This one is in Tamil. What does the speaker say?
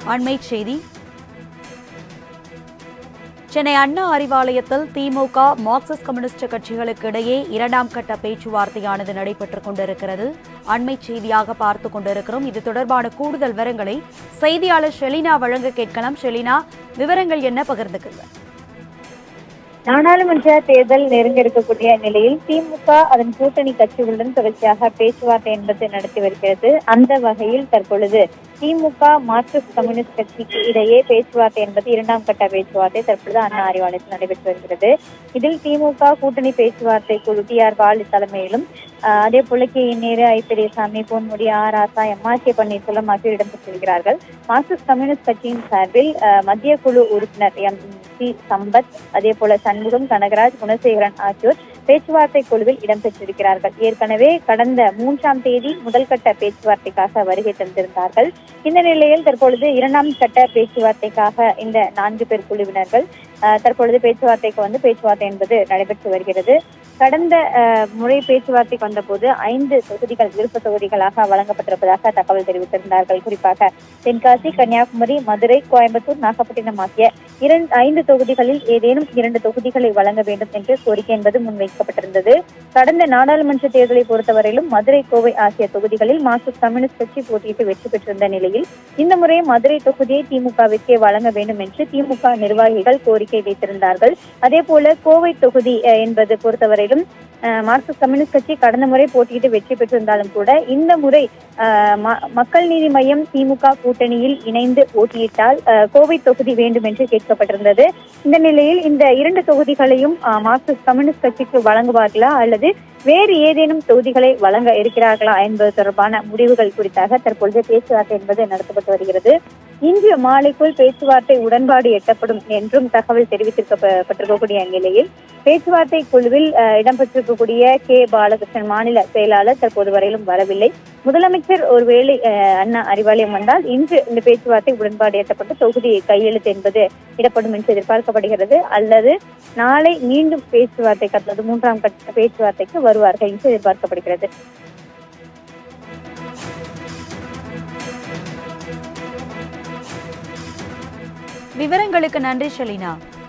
அண்மை செய்தி சென்னை அண்ணா அறிவாலயத்தில் திமுக மார்க்சிஸ்ட் கம்யூனிஸ்ட் கட்சிகளுக்கு இடையே இரண்டாம் கட்ட பேச்சுவார்த்தையானது நடைபெற்றுக் கொண்டிருக்கிறது அண்மை செய்தியாக பார்த்துக் கொண்டிருக்கிறோம் இது தொடர்பான கூடுதல் விவரங்களை செய்தியாளர் ஷெலினா வழங்க கேட்கலாம் ஷெலினா விவரங்கள் என்ன பகிர்ந்துக்குங்க நாடாளுமன்ற தேர்தல் நெருங்க இருக்கக்கூடிய நிலையில் திமுக அதன் கூட்டணி கட்சிகளுடன் தொடர்ச்சியாக பேச்சுவார்த்தை என்பது நடத்தி வருகிறது அந்த வகையில் தற்பொழுது திமுக மார்க்சிஸ்ட் கம்யூனிஸ்ட் கட்சிக்கு இடையே பேச்சுவார்த்தை என்பது இரண்டாம் கட்ட பேச்சுவார்த்தை தற்பொழுது அண்ணா அறிவாலயத்தில் நடைபெற்று வருகிறது இதில் திமுக கூட்டணி பேச்சுவார்த்தை குழு டி ஆர் பாலு தலைமையிலும் ஆஹ் அதே போல K Nehru I Periyasamy Ponmudi R ஆசா எம் ஆர் கே பன்னீர்செல்வம் ஆகியோர் இடம்பெற்றிருக்கிறார்கள் மார்க்சிஸ்ட் கம்யூனிஸ்ட் கட்சியின் சார்பில் ஆஹ் மத்திய குழு உறுப்பினர் எம் சி சம்பத் அதே போல சண்முகம் கனகராஜ் குணசேகரன் ஆகியோர் பேச்சுவார்த்தை குழுவில் இடம்பெற்றிருக்கிறார்கள் ஏற்கனவே கடந்த மூன்றாம் தேதி முதல் கட்ட பேச்சுவார்த்தைக்காக வருகை தந்திருந்தார்கள் இந்த நிலையில் தற்பொழுது இரண்டாம் கட்ட பேச்சுவார்த்தைக்காக இந்த நான்கு பேர் குழுவினர்கள் ஆஹ் தற்பொழுது பேச்சுவார்த்தைக்கு வந்து பேச்சுவார்த்தை என்பது நடைபெற்று வருகிறது கடந்த ஆஹ், முறை பேச்சுவார்த்தைக்கு வந்தபோது ஐந்து தொகுதிகள் விருப்ப தொகுதிகளாக வழங்கப்பட்டிருப்பதாக தகவல் தெரிவித்திருந்தார்கள் குறிப்பாக தென்காசி கன்னியாகுமரி மதுரை கோயம்புத்தூர் நாகப்பட்டினம் ஆகிய இரண்டு ஐந்து தொகுதிகளில் ஏதேனும் இரண்டு தொகுதிகளை வழங்க வேண்டும் என்ற கோரிக்கை என்பது முன்வைக்கப்பட்டிருந்தது கடந்த நாடாளுமன்ற தேர்தலை பொறுத்தவரையிலும் மதுரை கோவை ஆகிய தொகுதிகளில் மார்க்சிஸ்ட் கம்யூனிஸ்ட் கட்சி போட்டியிட்டு வெற்றி பெற்றிருந்த நிலையில் இந்த முறை மதுரை தொகுதியை திமுகவிற்கே வழங்க வேண்டும் என்று திமுக நிர்வாகிகள் கோரிக்கை வைத்திருந்தார்கள் அதே போல கோவை தொகுதி அஹ், என்பது பொறுத்தவரையிலும் அஹ், மார்க்சிஸ்ட் கம்யூனிஸ்ட் கட்சி கடந்த முறை போட்டியிட்டு வெற்றி பெற்றிருந்தாலும் கூட இந்த முறை அஹ், ம- மக்கள் நீதி மையம் திமுக கூட்டணியில் இணைந்து போட்டியிட்டால் அஹ், கோவை தொகுதி வேண்டும் என்று கேட்கப்பட்டிருந்தது இந்த நிலையில் இந்த இரண்டு தொகுதிகளையும் அஹ், மார்க்சிஸ்ட் கம்யூனிஸ்ட் கட்சிக்கு வழங்குவார்களா அல்லது வேறு ஏதேனும் தொகுதிகளை வழங்க இருக்கிறார்களா என்பது தொடர்பான முடிவுகள் குறித்தாக தற்பொழுது பேச்சுவார்த்தை என்பது நடத்தப்பட்டு வருகிறது இன்று மாலைக்குள் பேச்சுவார்த்தை உடன்பாடு எட்டப்படும் என்றும் தகவல் தெரிவித்திருக்கப்பட்டிருக்கக்கூடிய நிலையில் பேச்சுவார்த்தை குழுவில் அஹ், இடம்பெற்றிருக்கக்கூடிய கே பாலகிருஷ்ணன் மாநில செயலாளர் தற்போது வரையிலும் வரவில்லை முதலமைச்சர் ஒருவேளை அஹ், அண்ணா அறிவாலயம் வந்தால் இன்று இந்த பேச்சுவார்த்தை உடன்பாடு எட்டப்பட்டு தொகுதி கையெழுத்து என்பது இடப்படும் என்று எதிர்பார்க்கப்படுகிறது அல்லது நாளை மீண்டும் பேச்சுவார்த்தைக்கு அதாவது மூன்றாம் கட்ட பேச்சுவார்த்தைக்கு வருவார்கள் என்று எதிர்பார்க்கப்படுகிறது விவரங்களுக்கு நன்றி ஷெலினா